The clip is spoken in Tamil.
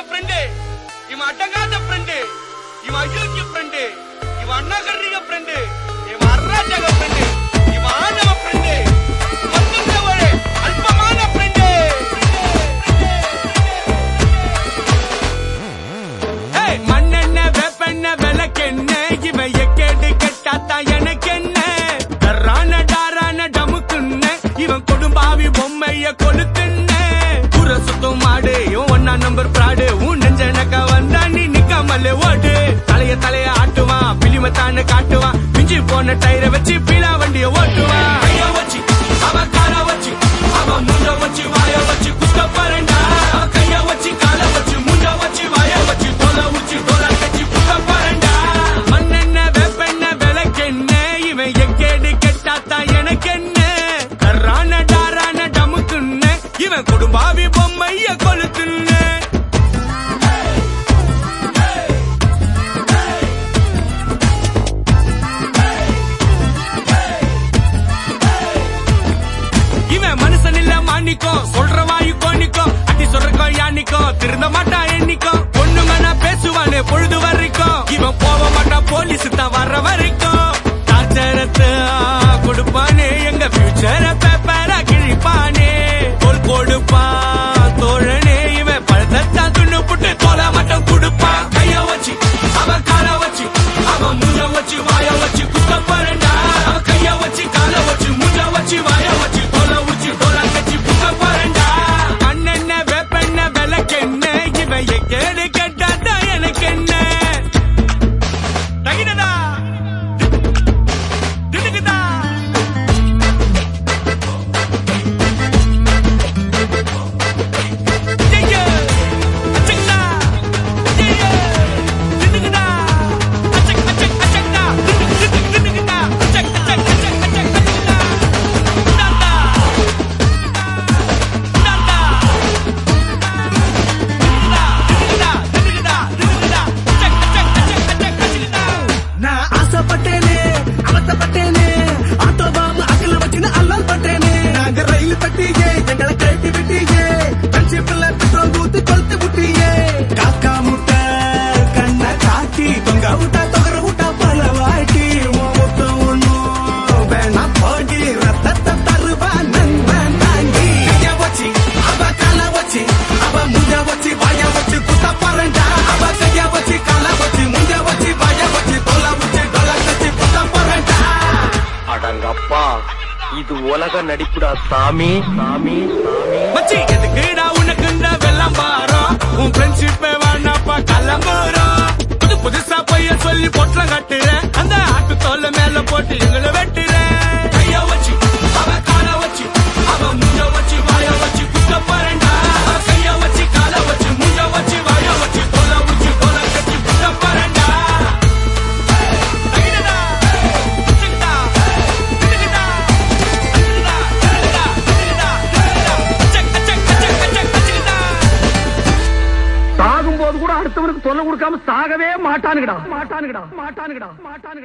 ஃப்ரெண்டு இவன் அடங்காத ஃப்ரெண்டு இவன் அயோக்கிய ஃப்ரெண்டு இவன் அண்ணாகர்ணிக ஃப்ரெண்டு இவன் அராஜக ஃப்ரெண்டு இவன் ஆணவ ஃப்ரெண்டு மொத்தத்துல ஒரு அல்பமான ஃப்ரெண்டு மண்ணெண்ண வேப்பெண்ண விளக்கெண்ண இவன் எக்கேடு கெட்டாத்தான் எனக்கு என்ன டரான டாரான டமுக்குன்ன இவன் கொடும்பாவி பொம்மைய கொளுத்துன்ன புற சுத்தம் மாடு இவன் ஒன்னா நம்பர் பிராடு உன் நெஞ்சனக்க வந்தா நீ நிக்காமலே ஓடு தலைய தலைய ஆட்டுவான் பிலிமத்தான்னு காட்டுவான் மிஞ்சி போன டயரை வச்சு பீலா வண்டிய ஓட்டுவான் கைய வச்சு அவன் கால வச்சு அவன் முண்ட வச்சு வாய வச்சு குத்த பாருண்டா அவன் கைய வச்சு கால வச்சு முண்ட வச்சு வாய வச்சு தொலை உச்சி தொலை கட்சி குத்த பாருண்டா மண்ணெண்ண வேப்பெண்ண விளக்கெண்ண இவன் எக்கேடு கெட்டாத்தான் எனக்கு என்ன கர்றான டாரான டமுக்குன்னு இவன் குடும்பாவி பொம்மைய கொளுத்துன்னு இவன் மனுஷன் இல்ல மாணிக்கம் சொல்ற வாயு கோணிக்கும் அடி சொல்றக்கோ யானிக்கும் திருந்த மாட்டான் எண்ணிக்கும் பொண்ணுங்க நான் பேசுவானே பொழுது வரைக்கும் இவன் போக மாட்டான் போலீஸ் தான் வர்ற வரைக்கும் டார்ச்சரத்தை கொடுப்பானே எங்க ஃபியூச்சர பேப்பரா கிழிப்பானே தோல் கொடுப்பான் தோழனே இவன் பழத்தான் துண்ணு புட்டு தோலை மட்டும் கொடுப்பான் கைய வச்சு அவன் கால வச்சு அவன் மூஞ்ச வச்சு வாய வச்சு குத்த பாருண்டா அவன் கைய வச்சு கால வச்சு மூஞ்ச வச்சு வாய வச்சு தோலை உச்சி தோலை கட்சி புத்த பாருண்டா அண்ணெண்ண வேப்பெண்ண விளக்கெண்ண இவன் எக்கேடு கேட்டாதான் எனக்கு என்ன தகிடதா திடுக்குதா ஐயையோ, அச்சக்கடா, ஐயையோ, திடுக்குதா, அச்சக், அச்சக், அச்சக்கடா, திடுக்கு, திடுக்கு, திடுக்குதா, அச்சக், அச்சக், அச்சக், அச்சக், அச்சக்கடா. இந்தாண்டா. இந்தாண்டா. திடுக்குதா, திடுக்குதா, திடுக்குதா, அச்சக், அச்சக், அச்சக், அச்சக், அச்சக்கடா. நான் ஆசைப்பட்டேனே அவசப்பட்டேனே ஆட்டோ பாம்பு அகல வச்சுன்னு அல்லல் பட்டேனே நாங்க ரயில் பட்டியே எங்களை கழட்டி விட்டியே ஃப்ரெண்ட்ஷிப்ல பெட்ரோல் ஊத்தி கொளுத்து விட்டியே காக்கா முட்டை கண்ணை காட்டி தொங்க விட்டா தொகர விட்டா பல வாட்டி உன் முத்தம் ஒண்ணும் வேணாம் போடி ரத்தத்தை தருவா நண்பன் தாங்கி கைய வச்சு அவ கால வச்சு அவ முஞ்ச வச்சு வாய வச்சு குத்த பாருண்டா அவ கைய வச்சு கால வச்சு முஞ்ச வச்சு வாய வச்சு தொலை வச்சு தொலை கட்டி குத்த பாருண்டா அடங்கப்பா இது உலக நடிப்புடா சாமி சாமி சாமி மச்சி எதுக்குடா உனக்கு இந்த வெள்ளம் பாரம் உன் ஃப்ரெண்ட்ஷிப் வேணாப்பா கள்ளம்போறோம் புது புதுசா பைய சொல்லி பொட்டலம் கட்டுறேன் அந்த ஆட்டு தோல்ல மேல போட்டு எங்களை வெட்டுறேன் கைய வச்சு அவ கால வச்சு அவ முஞ்ச வச்சு வாய வச்சு குத்த பாருண்டா அவ கைய வச்சு கால வச்சு முஞ்ச வச்சு வாய வச்சு தொலை உச்சி தொலை கட்டி குத்த பாருண்டா தகிடடா, திடுக்குடா, திடுக்குடா, திடுக்குடா, திடுக்குடா, திடுக்குடா, திடுக்குடா, அச்சக், அச்சக், அச்சக், அச்சக், அச்சக்குடா. சாகும்போது கூட அடுத்தவனுக்கு தொல்லை கொடுக்காம சாகவே மாட்டானுங்கடா மாட்டானுங்கடா மாட்டானுங்கடா மாட்டானுங்கடா